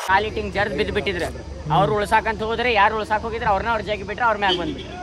ಕಾಲಿಟ್ಟಿಂಗ್ ಜರ್ದ್ ಬಿದ್ದು ಬಿಟ್ಟಿದ್ರೆ ಅವ್ರು ಉಳ್ಸಾಕಂತ ಹೋದ್ರೆ ಯಾರು ಉಳ್ಸಾಕ್ ಹೋಗಿದ್ರೆ ಅವ್ರನ್ನ ಅವ್ರ ಜಾಗಿ ಬಿಟ್ರೆ ಅವ್ರ ಮ್ಯಾಗ ಬಂದ್ಬಿಟ್ರು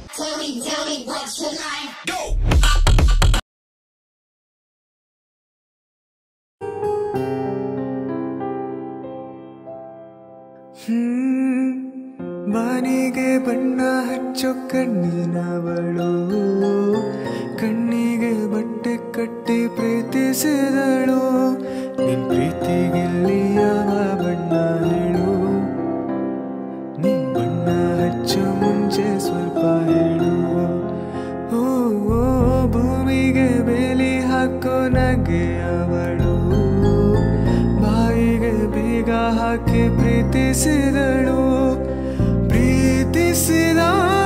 ಹ್ಮ್, ಬಾನಿಗೆ ಬಣ್ಣ ಹಚ್ಚೋ ಕಣ್ಣಿನವಳು ಕಣ್ಣಿಗೆ ಬಟ್ಟೆ ಕಟ್ಟಿ ಪ್ರೀತಿಸಿದಳು ನಿನ್ ಪ್ರೀತಿಗಿಲ್ಲಿ ಯಾವ ಬಣ್ಣ ಹೇಳು ನೀ ಬಣ್ಣ ಹಚ್ಚೋ ಮುಂಚೆ ಸ್ವಲ್ಪ ಹೇಳು ಓ ಓ, ಭೂಮಿಗೆ ಬೇಲಿ ಹಾಕೋ ನಗೆ ಅವಳು ಬಾಯಿಗೆ ಬೀಗ ಹಾಕಿ ಪ್ರೀತಿಸಿದಳು ಪ್ರೀತಿಸಿದ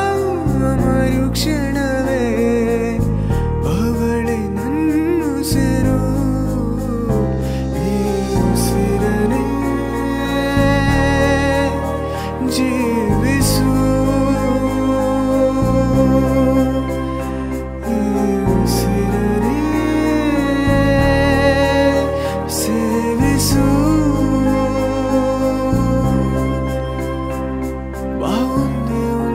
ಮರುಕ್ಷಣವೇ ಅವಳೆ ನನ್ನುಸಿರು ಈ ಉಸಿರನೇ ಜೀವಿಸು ಈ ಉಸಿರನೇ ಸೇವಿಸು ಬಾ ಒಂದೇ ಒಂದು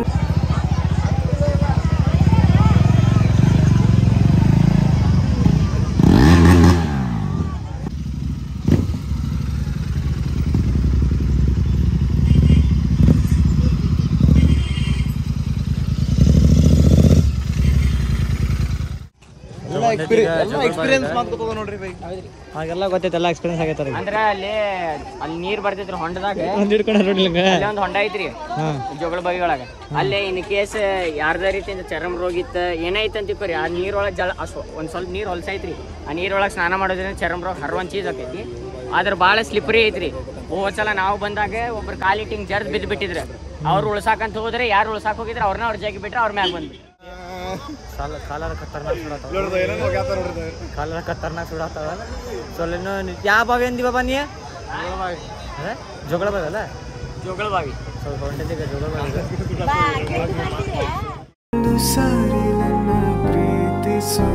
ಎಕ್ಸ್ಪೀರಿಯನ್ಸ್ ಮಾಡ್ಕೋತ ನೋಡ್ರಿ ಬೈ ಹಾಗೆಲ್ಲ ಗೊತ್ತೈತೆ ಎಲ್ಲ ಎಕ್ಸ್ಪೀರಿಯನ್ಸ್ ಆಗೈತೆ ಅಂದ್ರ ಅಲ್ಲಿ ಅಲ್ಲಿ ನೀರ್ ಬರ್ತಿದ್ರು ಹೊಂಡದಾಗ ಒಂದು ಹಿಡ್ಕೊಂಡು ನೋಡ್ಲಿಂಗ ಅಲ್ಲಿ ಒಂದು ಹೊಂಡ ಐತ್ರಿ ಜೋಗಳ ಬಗೆಯೊಳಗ ಅಲ್ಲೇ ಇನ್ ಕೇಸ್ ಯಾರ್ದ ರೀತಿಯಿಂದ ಚರ್ಮ ರೋಗ ಇತ್ತ ಏನೈತೆ ಅಂತ ತಿಳ್ಕೊರಿ ಆ ನೀರೊಳಗೆ ಜಳ ಅಸ್ ಒಂದ್ ಸ್ವಲ್ಪ ನೀರ್ ಹೊಲ್ಸೈತ್ರಿ ಆ ನೀರೊಳಗೆ ಸ್ನಾನ ಮಾಡೋದ್ರಿಂದ ಚರ್ಮ ರೋಗ ಹರವನ್ ಚೀಸ್ ಆಕೈತಿ ಆದ್ರ ಭಾಳ ಸ್ಲಿಪ್ರಿ ಐತ್ರಿ ಹೋದ್ ಸಲ ನಾವು ಬಂದಾಗ ಒಬ್ರು ಕಾಲಿಟ್ಟಿಂಗ್ ಜರ್ದ್ ಬಿದ್ದು ಬಿಟ್ಟಿದ್ರೆ ಅವ್ರು ಉಳ್ಸಾಕಂತ ಹೋದ್ರೆ ಯಾರು ಉಳ್ಸಾಕ್ ಹೋಗಿದ್ರೆ ಅವ್ರನ್ನ ಅವ್ರ ಜಾಗಿ ಬಿಟ್ರೆ ಅವ್ರ ಮ್ಯಾಗ ಬಂದ್ಬಿಟ್ರು ಕಾಲ ಕಾಲರ ಖತರ್ನಾಕ್ ಸುಡಾತಾವ ಕಾಲರ ಖತರ್ನಾಕ್ ಸುಡಾತಾವ ಸೊಲ್ಲಿನ ಯಾವ ಬಾವಿ ಅಂದಿ ಬಾಬಾ ನೀ ಅದೇ? ಜೋಗಳ ಬಾವಿ ಅಲ್ಲ ಜೋಗಳ ಬಾವಿ ಸ್ವಲ್ಪ ಹೊಂಟಿದ್ದೀಗ ಜೋಗಳ ಬಾವಿ ಒಂದು ಸಾರಿ ನನ್ನ ಪ್ರೀತಿಸು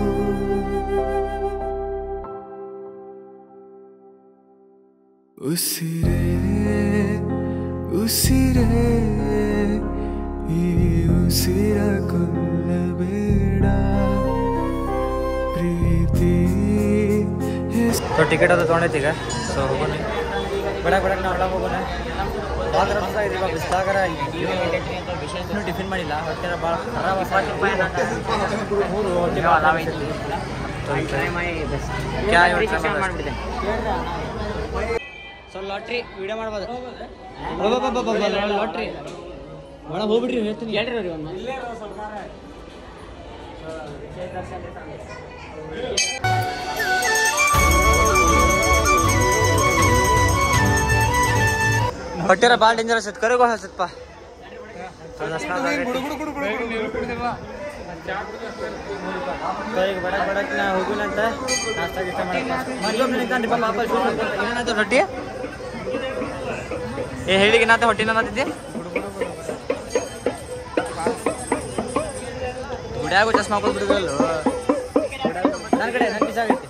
ಉಸಿರೇ ಉಸಿರೇ ಈ ಉಸಿರ ಕೊಲ್ಲಬೇಡ ಪ್ರೀತಿ ಹೆಸ್- ಸೊ ಟಿಕೆಟ್ ಅದು ತೊಗೊಂಡೈತಿ ಈಗ ಸೊ ಹೋಗೋಣ ಬೇಡ ಬೇಡ ನಾವು ಒಳಗೆ ಹೋಗೋಣ ಭಾಳ ರಸ ಇದೆ ಇವಾಗ ಬಿಸ್ಲಾಗರ ಇನ್ನೂ ಟಿಫಿನ್ ಮಾಡಿಲ್ಲ ಹೊಟ್ಟೆ ಭಾಳ ಖರಾಬ್ ಮೂರು ಹೊಟ್ಟೆ ಭಾಳ ಖರಾಬ್ ಐತಿ. ಕ್ಯಾ ಯೋಚ್ನೆ ಮಾಡೋದು? ಮಾಡ್ಬಿಡ್ತೇನೆ ಸೊ ಲಾಟ್ರಿ ವಿಡಿಯೋ ಮಾಡ್ಬೋದು ಲಾಟ್ರಿ ಒಳಗೆ ಹೋಗ್ಬಿಡ್ರಿ ಹೇಳ್ತೀನಿ ಹೇಳ್ರಿ ಅವ್ರಿಗೆ ಒಂದು ಹೊಟ್ಟೆರ ಭಾಳ ಡೇಂಜರಸ್ ಐತೆ ಕರೆಗೂ ಹಸತ್ಪ ಕೈಗೆ ಬಡಕ್ ಬಡಕ್ ನಾ ಹೋಗುನಂತ ನಾಷ್ಟ ಗೀಷ್ಟ ಮಾಡಕ್ಕೆ ಪಾಪ ಏನಾಯ್ತು ರೊಟ್ಟಿ ಏ ಹೇಳಿಗೆ ನಾತ ಹೊಟ್ಟಿನ ನಾತಿದ್ದೆ ಗುಡ್ಯಾಗು ಚಸ್ಮಾ ಹಾಕೋದು ಬಿಡುದಲ್ಲ ನನ್ನ ಕಡೆ ನನ್ನ ಪಿಸ ಆಗೈತಿ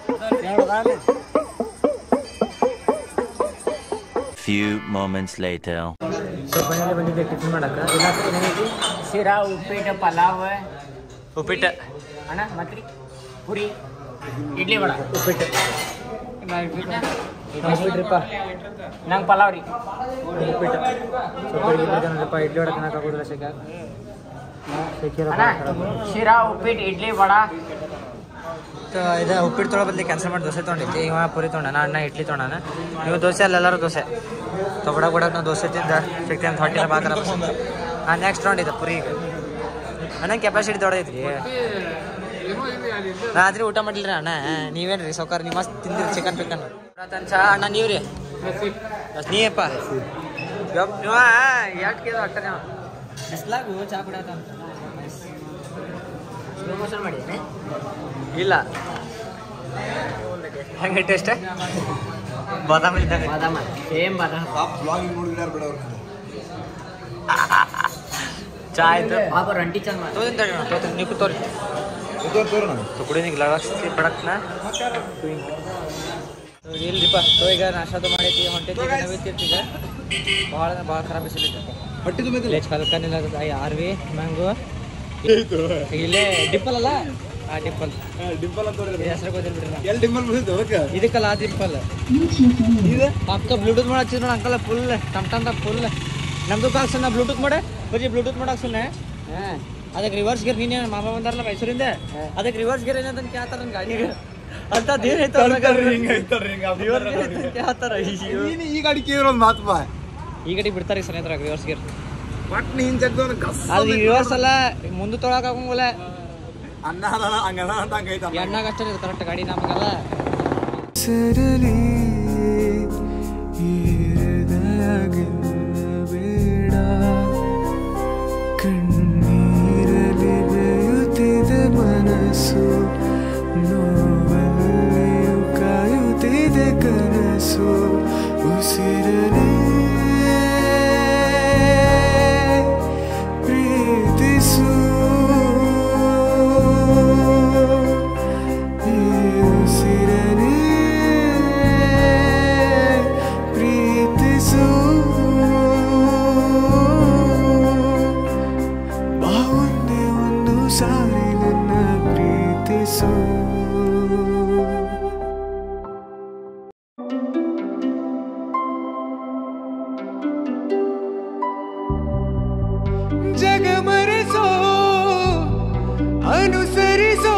Few moments later. ಸೊ ಮನೇಲಿ ಬಂದಿದ್ದೆ ಟಿಫಿನ್ ಮಾಡಕ್ಕೆ ಏನೈತಿ ಶಿರಾ ಉಪ್ಪಿಟ್ಟು ಪಲಾವ್ ಉಪ್ಪಿಟ್ಟು ಅಣ್ಣ ಮತ್ರಿ ಪುರಿ ಇಡ್ಲಿ ವಡ ಉಪ್ಪಿಟ್ಟು ಉಪ್ಪಿಟ್ರಿಪ್ಪ ನಂಗೆ ಪಲಾವ್ ರೀ ಉಪ್ಪಿಟ್ಟು ಸ್ವಲ್ಪ ಇಡ್ಲಿ ಹೊಡೆ ತಿನ್ನಕ್ಕೆ ಆಗೋದಿಲ್ಲ ಶೇಖ ಶೇಖಿರ ಅಣ್ಣ ಶಿರಾ ಉಪ್ಪಿಟ್ಟು ಇಡ್ಲಿ ವಡ ಇದು ಉಪ್ಪಿಟ್ಟು ತೊಗೊಳೋ ಬದಲಿ ಕ್ಯಾನ್ಸಲ್ ಮಾಡಿ ದೋಸೆ ತೊಗೊಂಡಿದ್ದೆ ಇವ ಪುರಿ ತೊಗೊಂಡ ನಾ ಅಣ್ಣ ಇಡ್ಲಿ ತೊಗೊಂಡಾನ ನೀವು ದೋಸೆ ಅಲ್ಲೆಲ್ಲರೂ ದೋಸೆ ತೊಗೊಡಕ್ಕೆ ಬಿಡಕ್ಕೆ ನಾವು ದೋಸೆ ತಿಂದ ಶಕ್ತಿ ಅಂತ ಹೊಟ್ಟಿನ ಬಾಕರ ನಾನು ನೆಕ್ಸ್ಟ್ ತೊಗೊಂಡಿದ್ದೆ ಪುರಿ ಅಣ್ಣ ಕೆಪಾಸಿಟಿ ದೊಡ್ಡದೈತ್ರಿ ರಾತ್ರಿ ಊಟ ಮಾಡಿಲ್ರಿ ಅಣ್ಣ ನೀವೇನ್ರಿ ಸೌಕರ್ ನೀವು ಮಸ್ತ್ ತಿಂದಿರಿ ಚಿಕನ್ ಪಿಕನ್ ಚಾ ಅಣ್ಣ ನೀವು ರೀ ನೀಯಪ್ಪ ಯಪ್ ನೀವ ಎಷ್ಟು ಕೇಳ ಅಟ್ಟ ನೀವು ಬಿಸ್ಲಾಗು ಚಾ ಕುಡಿಯತ್ತ ಪ್ರಮೋಷನ್ ಮಾಡಿದ್ದೇನೆ ಇಲ್ಲ ಹೆಂಗೆ ಟೇಸ್ಟ್ ಬಾದಾಮಿ ಇದ್ದಂಗೆ ಬಾದಾಮ ಸೇಮ್ ಬಾದಾಮ ಚಾ ಆಯ್ತು ಪಾಪ ರಂಟಿ ಚಂದ ಮಾಡಿ ತೋದಿನ ತಡಿ ಅಣ್ಣ, ತೋತೀನಿ ನೀವು ತೋರಿ तो ಕುಡಿ ನಿಂಗೆ ಲಡಾಕ್ಸಿ ಬಡಕ್ನ ಇಲ್ರಿಪ್ಪ ಸೊ ಈಗ ನಾಷ್ಟದು ಮಾಡೈತಿ ಹೊಂಟೈತಿ ಈಗ ನವಿತಿರ್ತೀಗ ಭಾಳ ಭಾಳ ಖರಾಬ್ ಬಿಸಿಲೈತಿ ಹೊಟ್ಟೆ ತುಂಬಿದಿಲ್ಲ ವಿಲೇಜ್ ಕಲ್ಕನಿಲ್ಲ ಆರ್ ವಿ ಮ್ಯಾಂಗೋ ಇಲ್ಲೇ ಡಿಪ್ಪಲ್ ಅಲ್ಲ ಆ ಡಿಪ್ಪಲ್ ಡಿಂಪಲ್ ಅಂತ ಹೆಸರು ಗೊತ್ತಿಲ್ಲ ಬಿಡ್ರಿ ನಂಗೆ. ಎಲ್ಲಿ ಡಿಂಪಲ್ ಬಿಡಿದ್ದು ಅದಕ್ಕೆ ಇದಕ್ಕಲ್ಲ ಆ ಡಿಂಪಲ್ ಅಕ್ಕ ಬ್ಲೂಟೂತ್ ಮಾಡಕ್ ನೋಡ ಅಂಕಲ್ ಫುಲ್ ಟಮ್ ಟಮ್ ಫುಲ್ ನಮ್ದು ಕಾಲ್ ಸುಣ್ಣ ಬ್ಲೂಟೂತ್ ಮಾಡೆ ಬರೀ ಬ್ಲೂಟೂತ್ ಮಾಡಕ್ ಸುಣ್ಣ ಅದಕ್ಕೆ ರಿವರ್ಸ್ ಗೇರ್ ನೀನೇ ಮಾಮ ಬಂದಾರಲ್ಲ ಮೈಸೂರಿಂದ ಅದಕ್ಕೆ ರಿವರ್ಸ್ ಗೇರ್ ಏನಂತ ಕೇಳ್ತಾರ ನನ್ನ ಗಾಡಿಗೆ ಅಂತ ಏನ್ ಕೇಳ್ತಾರ ಅಯ್ಯೋ. ನೀನು ಈ ಗಾಡಿ ಕೇಳಿರೋದು ಮಾತು ಬಾ ಈ ಗಾಡಿ ಬಿಡ್ತಾರೆ ಸರ್ ಅದ್ರಾಗ ರಿವರ್ಸ್ ಗೇರ್ ಒಟ್ಟು ನೀನ್ ಜಗ್ದವನ ಕಸ್ ಅದು ರಿವರ್ಸ್ ಅಲ್ಲ ಮುಂದೆ ತೊಳಕ್ ಆಗಂಗಿಲ್ಲ ಅನ್ನ ಅನ್ನ ಹಂಗಲ್ಲ ಅಂತ ಹಂಗೈತ ಎಣ್ಣಾಗ ಅಷ್ಟೇ ಕರೆಕ್ಟ್ ಗಾಡಿ ನಮಗೆಲ್ಲ ಸರಲಿ ಈ ಹೃದಯ ಗೆಲ್ಲಬೇಡ ಕಣ್ಣೀರಲಿ ಬೆಯುತ್ತಿದೆ ಮನಸ್ಸು ನೋವಲ್ಲಿಯೂ ಕಾಯುತ್ತಿದೆ ಕನಸು ಉಸಿರಲಿ ಪ್ರೀತಿಸು ಈ ಉಸಿರನೇ ಪ್ರೀತಿಸು ಬಾ ಒಂದೇ ಒಂದು ಸಾರಿ ನನ್ನ ಪ್ರೀತಿಸು ಜಗ ಮರೆಸೋ ಅನುಸರಿಸೋ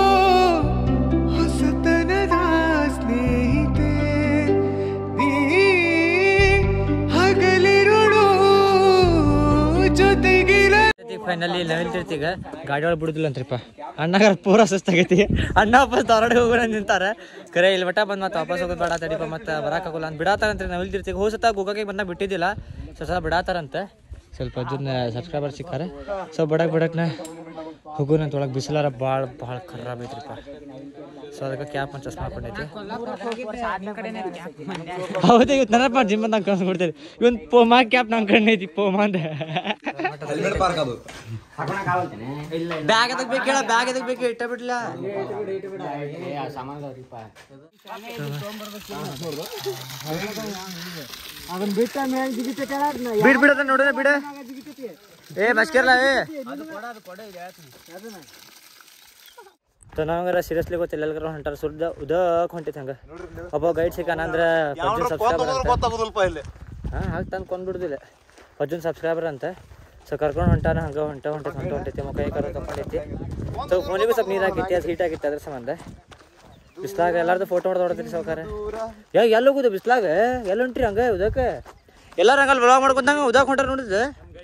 ಹೊಸತನದ ಸ್ನೇಹಿತೆ ನೀ ಹಗಲಿರುಳು ಜೊತೆಗಿರ ಫೈನಲಿ ಲೆವೆಲ್ ತಿರ್ತೀಗ ಗಾಡಿ ಒಳಗೆ ಬಿಡುದಿಲ್ಲ ಅಂತ್ರಿಪ್ಪ ಅಣ್ಣಗ ಪೂರ ಸುಸ್ತಾಗೈತಿ ಅಣ್ಣ ವಾಪಸ್ ಹೊರಗಡೆ ಹೋಗೋಣ ನಿಂತಾರ ಕರೆ ಇಲ್ಲಿ ಮಟ್ಟ ಬಂದ್ ಮತ್ತೆ ವಾಪಸ್ ಹೋಗೋದು ಬೇಡ ತಡಿಪ ಮತ್ತೆ ಬರಾಕಾಗಲ್ಲ ಅಂತ ಬಿಡಾತಾರಂತ್ರಿ ನಾವು ಇಲ್ಲಿ ತಿರ್ತೀಗ ಹೋಸತ ಗೋಗಾಗೆ ಬಂದ ಬಿಟ್ಟಿದ್ದಿಲ್ಲ ಸೊ ಸಲ ಬಿಡಾತಾರಂತ ಸ್ವಲ್ಪ ಜನ ಸಬ್ಸ್ಕ್ರೈಬರ್ ಸಿಕ್ಕಾರ ಸೊ ಬಡಕ್ ಬಡಕ್ನ ಹೋಗೋಣ ಅಂತ ಒಳಗೆ ಬಿಸಿಲಾರ ಭಾಳ ಭಾಳ ಖರಾಬ್ ಐತ್ರಿಪ್ಪ ಸೊ ಅದಕ್ಕೆ ಕ್ಯಾಪ್ ಒಂದು ಚಸ್ಮಾ ಹಾಕೊಂಡೈತಿ ಹೌದು ಇವತ್ತು ನನ್ನ ಮಾಡಿ ಜಿಮ್ ನಂಗೆ ಕಳ್ಸ್ಕೊಡ್ತೀರಿ ಇವನ್ ಪೋಮಾ ಕ್ಯಾಪ್ ನಂಗೆ ಕಣ್ಣು ಐತಿ ಪೋಮಾ ಅಂತ ಹೆಲ್ಮೆಟ್ ಪಾರ್ಕ್ ಅದು ಬ್ಯಾಗ್ ಎದಕ್ ಬೇಕು ಹೇಳ ಬ್ಯಾಗ್ ಎದಕ್ ಬೇಕು ಇಟ್ಟ ಬಿಡ್ಲ ಬಿಡ್ ಬಿಡದ ನೋಡಿದ ಬಿಡ ಏ ಬಸ್ಕಿರ್ಲ ಏ ನಮಗಾರ ಸೀರಿಯಸ್ಲಿ ಗೊತ್ತಿಲ್ಲ ಎಲ್ಲಾರ ಹೊಂಟಾರ ಸುದ್ದ ಉದಕ್ ಹೊಂಟಿತ್ ಹಂಗ ಒಬ್ಬ ಗೈಡ್ ಸಿಕ್ಕಾನ ಅಂದ್ರ ಪಜ್ಜನ್ ಸಬ್ಸ್ಕ್ರೈಬರ್ ಅಂತ ಗೊತ್ತಾಗೋದಿಲ್ಪ ಇಲ್ಲಿ ಹಾ ಹಾಗೆ ತಂದು ಕೊಂಡ್ಬಿಡುದಿಲ್ಲ ಪಜ್ಜನ್ ಸಬ್ಸ್ಕ್ರೈಬರ್ ಅಂತ ಸೊ ಕರ್ಕೊಂಡು ಹೊಂಟಾನ ಹಂಗ ಹೊಂಟ ಹೊಂಟೈತಿ ಹೊಂಟ ಹೊಂಟೈತಿ ಮುಖ ಕರ ತಗೊಂಡೈತಿ ಸೊ ಫೋನಿಗೂ ಸ್ವಲ್ಪ ನೀರು ಹಾಕಿತ್ತು ಅದು ಹೀಟ್ ಆಗಿತ್ತು ಅದ್ರ ಸಂಬಂಧ ಬಿಸ್ಲಾಗ ಎಲ್ಲಾರ್ದು ಫೋಟೋ ಹೊಡೆದು ಹೊಡ್ತೀರಿ ಸಾವ್ಕಾರ ಯಾ ಎಲ್ಲಿ ಹೋಗುದು ಬಿಸ್ಲಾಗ ಎಲ್ಲಿ ಹೊಂಟ್ರಿ ಹಂಗ ಉದಕ್ಕೆ ಎಲ್ಲಾರು ಹಂಗಲ್ಲಿ ಬ್ಲಾಗ್ ಮಾಡ್ಕೊಂಡಂಗ ಉದಾಕ್ ಹೊಂಟಾರ ನೋಡಿದ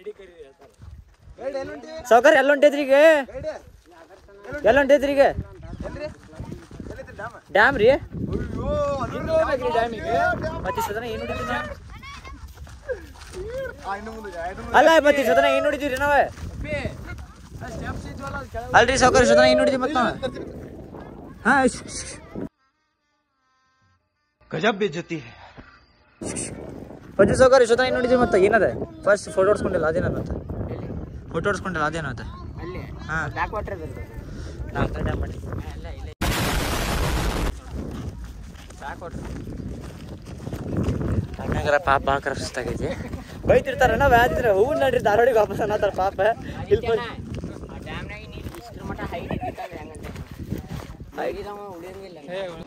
ಸಾವ್ಕಾರ ಎಲ್ಲಿ ಹೊಂಟೈತ್ರಿ ಈಗ ಎಲ್ಲಿ ಹೊಂಟೈತ್ರಿ ಈಗ ಡ್ಯಾಮ್ ರೀ ಮತ್ತೆ ಸದನ ಏನು ಹೊಡಿತೀವಿ ನಾವು? ಅಲ್ಲ ಮತ್ತೆ ಸದನ ಏನ್ ನೋಡಿದೀವಿ ನಾವೇ ಅಲ್ರಿ ಸಾವುಕಾರ ಸದನ ಏನ್ ನೋಡಿದ್ವಿ ಮತ್ತೆ ನಾವು ಹಾ ಶ್, ಶ್, ಶ್. ಗಜಬ್ ಬೇಜತಿ ಪಜ್ಜು ಸಾವುಕಾರ ಸದನ ಏನ್ ನೋಡಿದ್ವಿ ಮತ್ತೆ ಏನದ ಫಸ್ಟ್ ಫೋಟೋ ಹೊಡ್ಸ್ಕೊಂಡಿಲ್ಲ ಅದೇನ ಮತ್ತೆ ಫೋಟೋ ಹೊಡ್ಸ್ಕೊಂಡಿಲ್ಲ ಅದೇನ ಮತ್ತೆ ಅಲ್ಲಿ ಹಾ ಬ್ಯಾಕ್ ವಾಟರ್ ನಾಲ್ಕು ಡ್ಯಾಮ್ ಮಾಡಿ ಅಣ್ಣಗರ ಪಾಪ ಭಾಳ ಕರಸ್ತಾಗೈತಿ ಬೈತಿರ್ತಾರ ನಾವು ಯಾವ್ದಿದ್ರೆ ಹೂವು ನಡ್ರಿ ಧಾರವಾಡಿಗೆ ವಾಪಸ್ ಅನ್ನತ್ತಾರ ಪಾಪ ಇಲ್ಲಿ ಬಂದ್- ಆ ಡ್ಯಾಮ್ನಾಗ ನೀರು ಇಷ್ಟ್ರ ಮಟ್ಟ ಹೈಟ್ ಇಟ್ಟಿರ್ತಾವೆ ಹೆಂಗಂತ ಹೈಟಿದವ ಉಳಿಯಂಗಿಲ್ಲ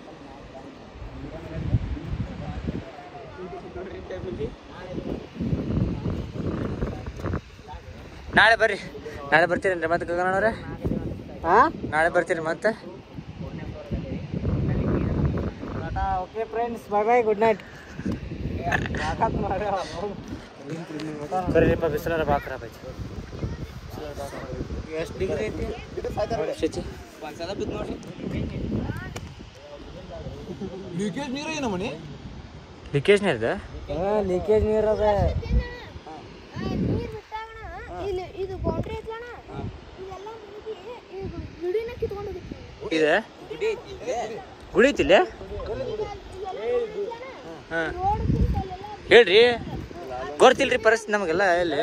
ನಾಳೆ ಬರ್ರಿ ನಾಳೆ ಬರ್ತೀರೇನ್ರಿ ಮತ್ತೆ ಗಗನವ್ರೆ ನಾಳೆ ಬರ್ತೀರಿ ಮತ್ತೆ okay friends bye bye good night ಬರ್ರಿಪ್ಪ ಬಿಸಿಲಾರ ಭಾಳ ಖರಾಬ್ ಐತಿ ಎಷ್ಟು ಡಿಗ್ರಿ ಐತಿ ಶಚಿ ಒಂದ್ಸಲ ಬಿದ್ದು ನೋಡ್ರಿ ಲೀಕೇಜ್ ನೀರು ಏನು ಮಣಿ ಲೀಕೇಜ್ ನೀರ್ದ ಲೀಕೇಜ್ ನೀರು ಅದ ನೀರ್ ಬಿಟ್ಟಾಗಣ ಇಲ್ಲಿ ಇದು ಬೌಂಡ್ರಿ ಐತ್ಲಣ ಇದೆಲ್ಲ ಮುಗಿ ಇದು ಗಿಡಿನ ಕಿತ್ಕೊಂಡು ಹೋಗಿತ್ತು ಇದೆ ಗುಡಿ ಐತಿಲ್ಲ ರೋಡ್ ಅಲ್ಲೆಲ್ಲ ಹೇಳ್ರಿ ಗೊತ್ತಿಲ್ರಿ ಪರಿಸ್ಥಿತಿ ನಮಗೆಲ್ಲ ಎಲ್ಲಿ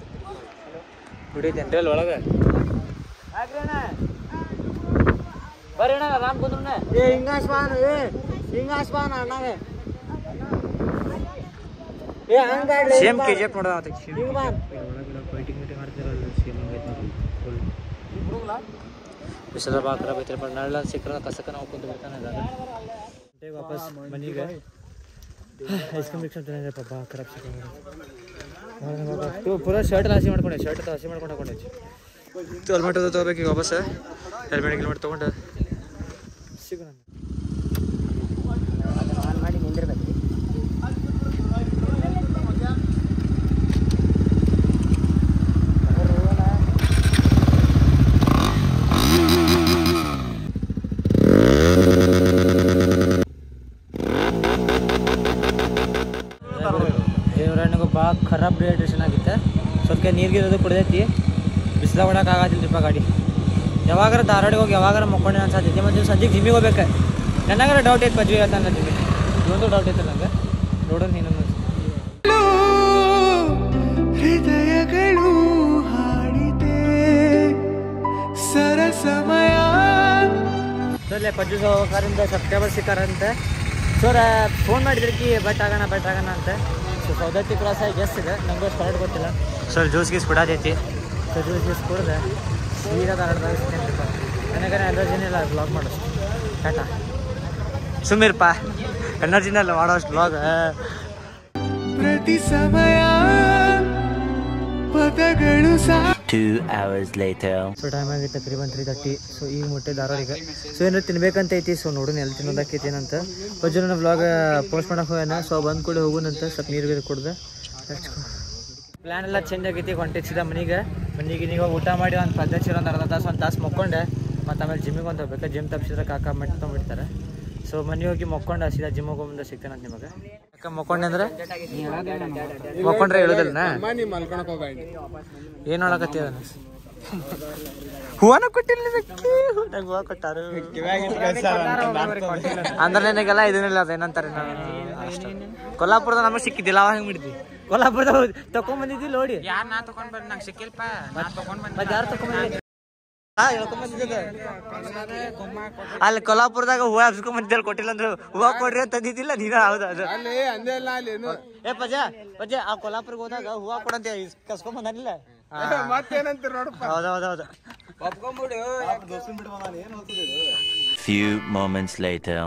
ಗುಡಿ ಐತೇನ್ರಿ ಅಲ್ಲಿ ಒಳಗೆ ಬರ್ರಿ ಅಣ್ಣ ರಾಮ್ ಕುಂದ್ರಣ್ಣ ಏ ಹಿಂಗಾಸ್ ಬಾನ್ ಏ ಹಿಂಗಾಸ್ ಬಾನ್ ಅಣ್ಣಗೆ ಏ ಹಂಗ ಸೇಮ್ ಕೆ ಜಿ ಎಫ್ ನೋಡೋಣ ಅಂತ ಹಿಂಗ ಬಾನ್ ಫೈಟಿಂಗ್ ಮೀಟಿಂಗ್ ಮಾಡ್ತಿರಲ್ಲ ಸೇಮ್ ಬಿಸಿಲ ಬಾ ಖರಾಬ್ ಐತ್ರಿ ಬಟ್ ನಳ್ಳ ಸಿಕ್ಕರ ಕಸಕ ನಾವು ಕುಂತು ಬಿಡ್ತಾನೆ ಇದ್ದಾಗ ವಾಪಸ್ ಮನೆಗೆ ಐಸ್ ಕ್ರೀಮ್ ರಿಕ್ಷನ್ ತಿಂದ್ರೆ ಪಾಪ ಖರಾಬ್ ಸಿಕ್ಕ ಪೂರ ಶರ್ಟ್ ಹಸಿ ಮಾಡ್ಕೊಂಡೆ ಶರ್ಟ್ ಹಸಿ ಮಾಡ್ಕೊಂಡು ಹಾಕೊಂಡೆ ಹೆಲ್ಮೆಟ್ ಅದು ತೊಗೋಬೇಕು ಈಗ ವಾಪಸ್ ಹೆಲ್ಮೆಟ್ ಗಿಲ್ಮೆಟ್ ತೊಗೊಂಡು ಸಿಗೋಣ ಅದನ್ನ ಆನ್ ಮಾಡಿ ನಿಂದಿರ್ಬೇಕು ದೇವ್ರಣ್ಣಗೂ ಭಾಳ ಖರಾಬ್ ಡಿಹೈಡ್ರೇಷನ್ ಆಗಿತ್ತೆ ಸ್ವಲ್ಪ ನೀರ್ಗಿರೋದು ಕುಡ್ದೈತಿ ಬಿಸಿಲ ಹೊಡಕ್ಕೆ ಆಗತ್ತಿಲ್ಲರಿಪ್ಪ ಗಾಡಿ ಯಾವಾಗಾರ ಧಾರವಾಡಿಗೆ ಹೋಗಿ ಯಾವಾಗಾರ ಮಕ್ಕೊಂಡೆ ಅನ್ಸತ್ತೈತಿ ಮತ್ತು ಸಂಜೆಗೆ ಜಿಮ್ಮಿಗೆ ಹೋಗ್ಬೇಕು ನನಗಾರ ಡೌಟ್ ಐತೆ ಪಜ್ವಿ ಹೇಳ್ತಾನೆ ಜಿಮ್ಮಿ ಇದೊಂದು ಡೌಟ್ ಐತೆ ನಂಗೆ ನೋಡೋಣ ನೀನು ಹೃದಯಗಳು ಹಾಡಿದೆ ಸರಸಮಯ ಸರ್ ಪಜ್ಜು ಸಹಕಾರಿಂದ ಸಬ್ಸ್ಕ್ರೈಬರ್ ಸಿಕ್ಕಾರಂತೆ ಸರ್ ಫೋನ್ ಮಾಡಿದ್ರಕಿ ಬಟ್ ಆಗೋಣ ಬಟ್ ಆಗೋಣ ಅಂತ ಸೊ ಸೌದತ್ತಿ ಕ್ರಾಸ್ ಆಗಿ ಜಾಸ್ತಿ ಇದೆ ನಂಗೂ ಸ್ಪಾಟ್ ಗೊತ್ತಿಲ್ಲ ಸರ್ ಜ್ಯೂಸ್ ಗೀಸ್ ಕೊಡೋದೈತಿ ಸೊ ಜ್ಯೂಸ್ ಗೀಸ್ ಕುಡ್ದೆ ಸೀದಾ ಧಾರವಾಡದಾಗ ಸಿಕ್ಕೇನ್ರಿಪ್ಪ ನನಗೆ ಎನರ್ಜಿನೇ ಇಲ್ಲ ಬ್ಲಾಗ್ ಮಾಡು ಟಾಟಾ ಸುಮ್ಮೀರ್ಪ ಎನರ್ಜಿನಲ್ಲ ಮಾಡೋಷ್ಟು ಬ್ಲಾಗ್ ಪ್ರತಿ ಸಮಯ ಪದಗಳು ಸಾ Two hours later. So time ಆಗಿ ತಕ್ರೀಬನ್ ತ್ರೀ ತರ್ಟಿ ಸೊ ಈಗ ಮುಟ್ಟೆ ಧಾರವಾಡಿಗೆ ಸೊ ಏನಾರು ತಿನ್ಬೇಕಂತ ಐತಿ ಸೊ ನೋಡೋಣ ಎಲ್ಲಿ ತಿನ್ನೋದಕ್ಕೈತಿ ಏನಂತ ಪಜ್ಜು ನನ್ನ ವ್ಲಾಗ್ ಪೋಸ್ಟ್ ಮಾಡಕ್ಕೆ ಹೋಗ್ಯಾನ ಸೊ ಬಂದ್ ಕೂಡ ಹೋಗುನಂತ ಸ್ವಲ್ಪ ನೀರು ಗೀರು ಕುಡ್ದೆ ಪ್ಲ್ಯಾನ್ ಎಲ್ಲ ಚೇಂಜ್ ಆಗೈತಿ ಹೊಂಟಿಸಿದ ಮನೆಗೆ ಮನೆಗೆ ನೀವು ಊಟ ಮಾಡಿ ಒಂದು ಪದ್ಧತಿ ಒಂದು ಅರ್ಧ ತಾಸು ಒಂದು ತಾಸು ಮಕ್ಕೊಂಡೆ ಮತ್ತು ಆಮೇಲೆ ಜಿಮ್ಮಿಗೆ ಒಂದು ಹೋಗ್ಬೇಕು ಜಿಮ್ ತಪ್ಪಿಸಿದ್ರೆ ಕಾಕ ಮೆಟ್ಟು ತೊಗೊಂಡ್ಬಿಡ್ತಾರೆ ಸೊ ಮನೆ ಹೋಗಿ ಮಕ್ಕೊಂಡು ಸೀದಾ ಜಿಮ್ ಹೋಗೋಮುಂದೆ ಸಿಗ್ತೇನೆ ನಿಮಗೆ ಅಕ್ಕ ಮಕ್ಕೊಂಡೆ ಅಂದ್ರೆ ಮಕ್ಕೊಂಡ್ರೆ ಹೇಳೋದಿಲ್ಲ ಏನು ನೋಡಕತ್ತೀವ ಹೂವನ ಕೊಟ್ಟಿಲ್ಲ ನಿನಗೆ ನಂಗೆ ಹೂವ ಕೊಟ್ಟಾರು ಅಂದ್ರೆ ನನಗೆಲ್ಲ ಇದನ್ನಿಲ್ಲ ಅದೇನಂತಾರೆ ಅಷ್ಟೇ ಕೊಲ್ಲಾಪುರದ ನಮಗೆ ಸಿಕ್ಕಿದ್ದಿಲ್ಲ ಅವಾಗ ಹೆಂಗೆ ಬಿಡ್ತಿ ಕೊಲ್ಲಾಪುರದ ತಕೊಂಡ್ ಬಂದಿದ್ದಿ ನೋಡಿ ಯಾರು ನಾ ತಗೊಂಡ್ ಬಂದ್ ನಂಗೆ ಸಿಕ್ಕಿಲ್ಪ ನಾ ತಗೊಂಡ್ ಬಂದ್ ಮತ್ತೆ ಯಾರು ತಕೊಂಡ್ ಬಂದಿದ್ದಿ ಅಲ್ಲಿ ಕೊಲ್ಲಾಪುರದಾಗ ಹೂವ ಹಬ್ಸ್ಕೊಂಡ್ ಬಂದಿದ್ದಲ್ಲಿ ಕೊಟ್ಟಿಲ್ಲ ಅಂದ್ರೆ ಹೂವ ಕೊಡ್ರಿ ಅಂತ ತಂದಿದ್ದಿಲ್ಲ ನೀನು ಹೌದು ಅದು ಏ ಪಜ ಪಜ ಆ ಕೊಲ್ಲಾಪುರ್ಗೆ ಹೋದಾಗ ಹೂವ ಕೊಡಂತ ಕಸ್ಕೊಂಡ್ ಬಂದಾನಿಲ್ಲ ಹೌದೌದೌದು Few moments later.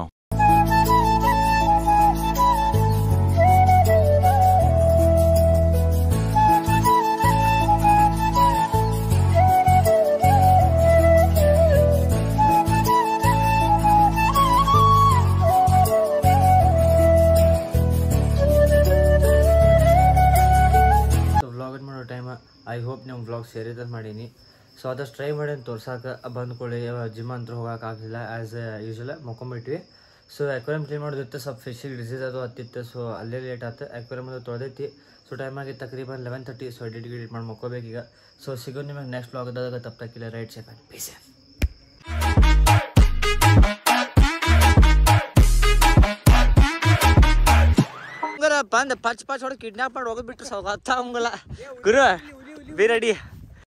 ವ್ಲಾಗ್ ಮಾಡೋ ಟೈಮ್ ಐ ಹೋಪ್ ನೀವು ವ್ಲಾಗ್ ಸೇರಿದ ಮಾಡೀನಿ ಸೊ ಆದಷ್ಟು ಟ್ರೈ ಮಾಡಿ ತೋರ್ಸಾಕ ಬಂದ್ಕೊಳ್ಳಿ ಜಿಮ್ ಅಂತ ಹೋಗಕ್ಕೆ ಆಗಲಿಲ್ಲ ಆ್ಯಸ್ ಯೂಶಲ್ ಮಕ್ಕೊಂಬಿಟ್ವಿ ಸೊ ಅಕ್ವೇರಿಯಂ ಕ್ಲೀನ್ ಮಾಡೋದಿತ್ತು ಸ್ವಲ್ಪ ಫಿಶಿಗೆ ಡಿಸೀಸ್ ಅದು ಹತ್ತಿತ್ತು ಸೊ ಅಲ್ಲೇ ಲೇಟ್ ಆಯ್ತು ಅಕ್ವೇರಿಯಂ ಅದು ತೊಳೆದೈತಿ ಸೊ ಟೈಮ್ ಆಗಿ ತಕ್ರೀಬನ್ ಲೆವೆನ್ ತರ್ಟಿ ಸೊ ಎಡಿಟ್ ಗಿಡಿಟ್ ಮಾಡಿ ಮಕ್ಕೋಬೇಕೀಗ ಸೊ ಸಿಗೋ ನಿಮಗೆ ನೆಕ್ಸ್ಟ್ ವ್ಲಾಗ್ದಾಗ ತಪ್ಪಾಕಿಲ್ಲ ರೈಟ್ ಸೇಫ್ ಆ್ಯಂಡ್ ಪೀಸ್ ಬಂದು ಪಚ್ ಪಚ್ ಹೊಡೆದು ಕಿಡ್ನಾಪ್ ಮಾಡಿ ಹೋಗೋದು ಬಿಟ್ರು ಸೌಗತ್ತ ಅವಂಗಲ್ಲ ಗುರು ಬಿ ರೆಡಿ